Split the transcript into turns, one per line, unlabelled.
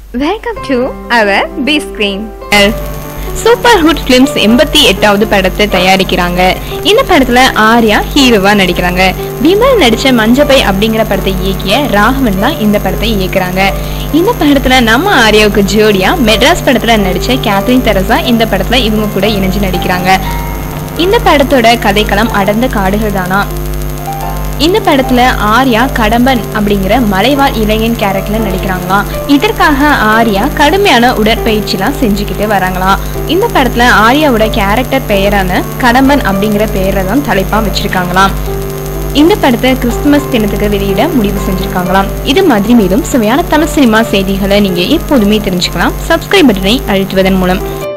welcome to our B screen
super good films எண்பத்தி எட்டாவது படத்தை தயாரிக்கிறாங்க இந்த படத்துல ஆர்யா ஹீரோவா நடிக்கிறாங்க விமல் நடிச்ச மஞ்சப்பை அப்படிங்கிற படத்தை இயக்கிய ராகவன் தான் இந்த படத்தை இயக்குறாங்க இந்த படத்துல நம்ம ஆர்யாவுக்கு ஜோடியா மெட்ராஸ் படத்துல நடிச்ச கேத்ரின் தெரசா இந்த படத்துல இவங்க கூட இணைஞ்சு நடிக்கிறாங்க இந்த படத்தோட கதைக்களம் அடர்ந்த காடுகள் தானா இந்த படத்துல ஆர்யா கடம்பன் அப்படிங்கிற மலைவாழ் இளைஞன் கேரக்டர்ல நடிக்கிறாங்களாம் இதற்காக ஆர்யா கடுமையான உடற்பயிற்சிலாம் செஞ்சுக்கிட்டு வராங்களாம் இந்த படத்துல ஆர்யாவோட கேரக்டர் பெயரான கடம்பன் அப்படிங்கிற பெயரை தான் தலைப்பா வச்சிருக்காங்களாம் இந்த படத்தை கிறிஸ்துமஸ் தினத்துக்கு வெளியிட முடிவு செஞ்சிருக்காங்களாம் இது மாதிரி மேலும் சுவையான தமிழ் சினிமா செய்திகளை நீங்க எப்போதுமே தெரிஞ்சுக்கலாம் சப்ஸ்கிரைப் பட்டனை அழுத்துவதன் மூலம்